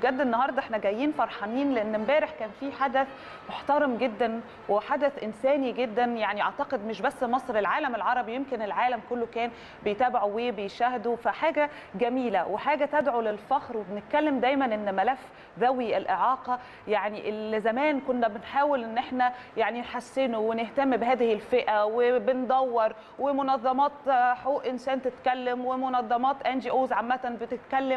بجد النهارده احنا جايين فرحانين لان امبارح كان في حدث محترم جدا وحدث انساني جدا يعني اعتقد مش بس مصر العالم العربي يمكن العالم كله كان بيتابعوا وبيشاهدوا فحاجه جميله وحاجه تدعو للفخر وبنتكلم دايما ان ملف ذوي الاعاقه يعني اللي زمان كنا بنحاول ان احنا يعني نحسنه ونهتم بهذه الفئه وبندور ومنظمات حقوق انسان تتكلم ومنظمات ان جي اوز عامه بتتكلم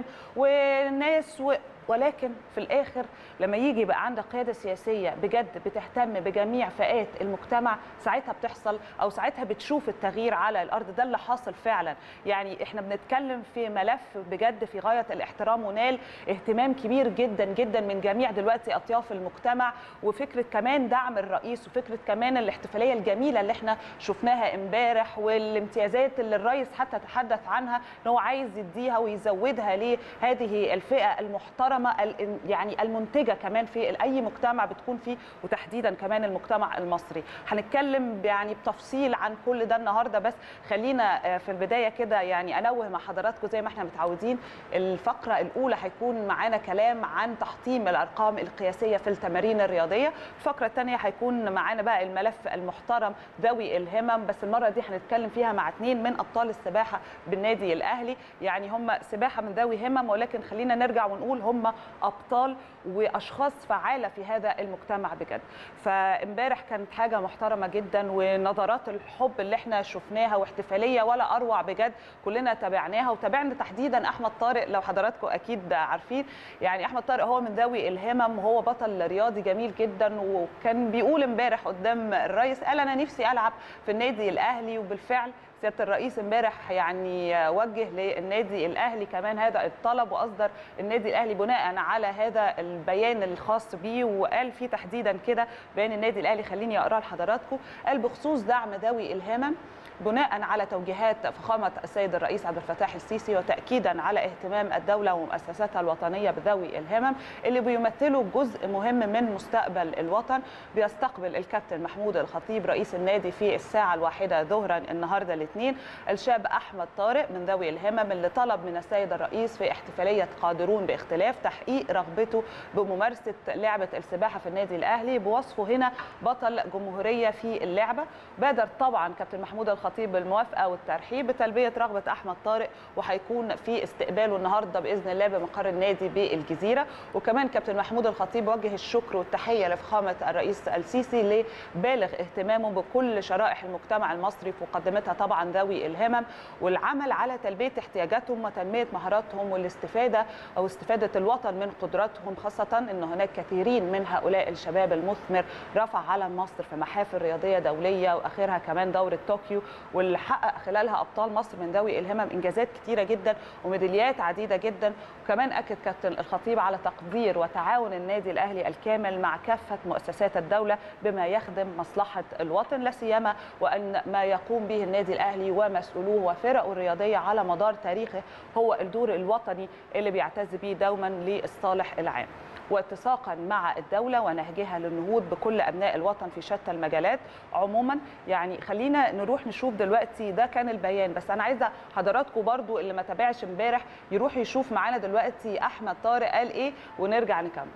وناس و... ولكن في الاخر لما يجي يبقى عندك قياده سياسيه بجد بتهتم بجميع فئات المجتمع ساعتها بتحصل او ساعتها بتشوف التغيير على الارض ده اللي حاصل فعلا يعني احنا بنتكلم في ملف بجد في غايه الاحترام ونال اهتمام كبير جدا جدا من جميع دلوقتي اطياف المجتمع وفكره كمان دعم الرئيس وفكره كمان الاحتفاليه الجميله اللي احنا شفناها امبارح والامتيازات اللي الرئيس حتى تحدث عنها ان هو عايز يديها ويزودها لهذه الفئه المحترمه المحترمه يعني المنتجه كمان في اي مجتمع بتكون فيه وتحديدا كمان المجتمع المصري هنتكلم يعني بتفصيل عن كل ده النهارده بس خلينا في البدايه كده يعني انوه مع حضراتكم زي ما احنا متعودين الفقره الاولى هيكون معانا كلام عن تحطيم الارقام القياسيه في التمارين الرياضيه الفقره الثانيه هيكون معانا بقى الملف المحترم ذوي الهمم بس المره دي هنتكلم فيها مع اثنين من ابطال السباحه بالنادي الاهلي يعني هم سباحه من ذوي همم ولكن خلينا نرجع ونقول هم ابطال واشخاص فعاله في هذا المجتمع بجد فامبارح كانت حاجه محترمه جدا ونظرات الحب اللي احنا شفناها واحتفاليه ولا اروع بجد كلنا تابعناها وتابعنا تحديدا احمد طارق لو حضراتكم اكيد عارفين يعني احمد طارق هو من ذوي الهمم وهو بطل رياضي جميل جدا وكان بيقول امبارح قدام الرئيس قال انا نفسي العب في النادي الاهلي وبالفعل سياده الرئيس امبارح يعني وجه للنادي الاهلي كمان هذا الطلب واصدر النادي الاهلي بناء على هذا البيان الخاص بيه وقال فيه تحديدا كده بيان النادي الاهلي خليني اقراه لحضراتكم قال بخصوص دعم ذوي الهمم بناء على توجيهات فخامه السيد الرئيس عبد الفتاح السيسي وتاكيدا على اهتمام الدوله ومؤسساتها الوطنيه بذوي الهمم اللي بيمثلوا جزء مهم من مستقبل الوطن بيستقبل الكابتن محمود الخطيب رئيس النادي في الساعه الواحده ظهرا النهارده الاثنين الشاب احمد طارق من ذوي الهمم اللي طلب من السيد الرئيس في احتفاليه قادرون باختلاف تحقيق رغبته بممارسه لعبه السباحه في النادي الاهلي بوصفه هنا بطل جمهوريه في اللعبه بادر طبعا كابتن محمود الخطيب بالموافقه والترحيب بتلبيه رغبه احمد طارق وهيكون في استقباله النهارده باذن الله بمقر النادي بالجزيره وكمان كابتن محمود الخطيب وجه الشكر والتحيه لفخامه الرئيس السيسي لبالغ اهتمامه بكل شرائح المجتمع المصري في مقدمتها طبعا ذوي الهمم والعمل على تلبيه احتياجاتهم وتنميه مهاراتهم والاستفاده او استفاده الوطن من قدراتهم خاصه ان هناك كثيرين من هؤلاء الشباب المثمر رفع علم مصر في محافل رياضيه دوليه واخرها كمان دوره طوكيو واللي حقق خلالها ابطال مصر من ذوي الهمم انجازات كثيره جدا وميداليات عديده جدا وكمان اكد كابتن الخطيب على تقدير وتعاون النادي الاهلي الكامل مع كافه مؤسسات الدوله بما يخدم مصلحه الوطن لا سيما وان ما يقوم به النادي الاهلي ومسؤولوه وفرقه الرياضيه على مدار تاريخه هو الدور الوطني اللي بيعتز به دوما للصالح العام واتساقا مع الدوله ونهجها للنهوض بكل ابناء الوطن في شتى المجالات عموما يعني خلينا نروح نشوف دلوقتي ده كان البيان بس انا عايزه حضراتكم برضو اللي ما تابعش امبارح يروح يشوف معانا دلوقتي احمد طارق قال ايه ونرجع نكمل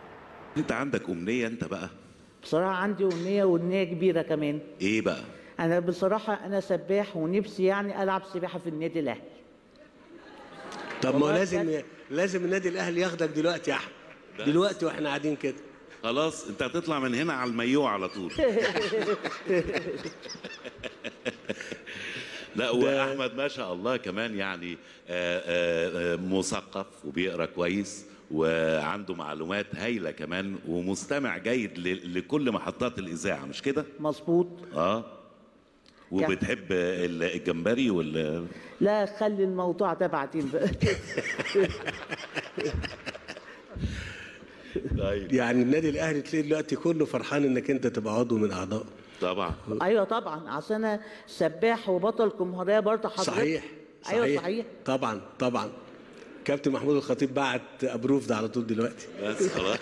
انت عندك امنيه انت بقى بصراحة عندي أمنية وأمنية كبيرة كمان ايه بقى أنا بصراحة أنا سباح ونفسي يعني ألعب سباحة في النادي الأهلي طب ما هو والله لازم بجد. لازم النادي الاهلي ياخدك دلوقتي يا احمد بس. دلوقتي واحنا قاعدين كده خلاص انت هتطلع من هنا على المايوه على طول لا واحمد ما شاء الله كمان يعني آه، آه، آه، مثقف وبيقرا كويس وعنده معلومات هايله كمان ومستمع جيد ل- لكل محطات الاذاعه مش كده مظبوط اه وبتحب ال- الجمبري وال لا خلي الموضوع ده بعدين بقى طيب يعني النادي الاهلي تلاقي دلوقتي كله فرحان انك انت تبقى عضو من اعضائه طبعا أيوة طبعا عشان أنا سباح وبطل جمهورية برضه حضرتك صحيح أيوة صحيح طبعا طبعا كابتن محمود الخطيب بعت ابروف ده على طول دلوقتي بس خلاص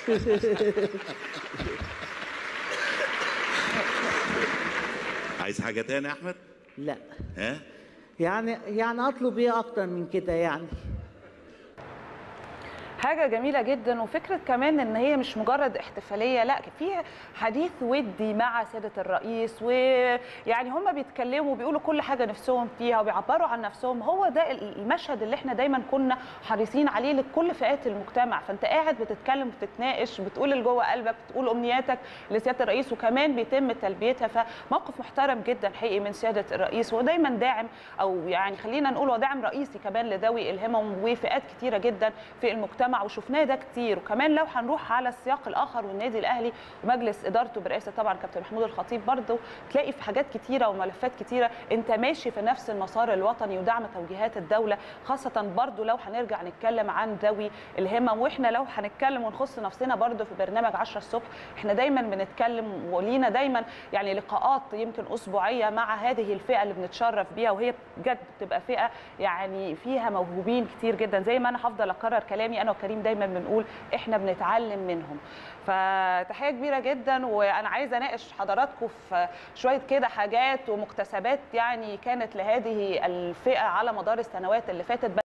عايز حاجه تاني يا احمد لا ها يعني يعني أطلب إيه أكتر من كده يعني حاجه جميله جدا وفكره كمان ان هي مش مجرد احتفاليه لا في حديث ودي مع سياده الرئيس ويعني هم بيتكلموا بيقولوا كل حاجه نفسهم فيها وبيعبروا عن نفسهم هو ده المشهد اللي احنا دايما كنا حريصين عليه لكل فئات المجتمع فانت قاعد بتتكلم بتتناقش بتقول اللي جوه قلبك بتقول امنياتك لسياده الرئيس وكمان بيتم تلبيتها فموقف محترم جدا حقيقي من سياده الرئيس ودايما داعم او يعني خلينا نقول هو داعم رئيسي كمان لذوي الهمم وفئات كتيره جدا في المجتمع وشفناه ده كتير وكمان لو هنروح على السياق الاخر والنادي الاهلي ومجلس ادارته برئاسه طبعا كابتن محمود الخطيب برضه تلاقي في حاجات كتيره وملفات كتيره انت ماشي في نفس المسار الوطني ودعم توجيهات الدوله خاصه برضه لو هنرجع نتكلم عن ذوي الهمم واحنا لو هنتكلم ونخص نفسنا برضه في برنامج 10 الصبح احنا دايما بنتكلم ولينا دايما يعني لقاءات يمكن اسبوعيه مع هذه الفئه اللي بنتشرف بيها وهي بجد بتبقى فئه يعني فيها موهوبين كتير جدا زي ما انا هفضل اكرر كلامي انا وكريم دايما بنقول احنا بنتعلم منهم فتحيه كبيره جدا وانا عايزه اناقش حضراتكم في شويه كده حاجات ومكتسبات يعني كانت لهذه الفئه على مدار السنوات اللي فاتت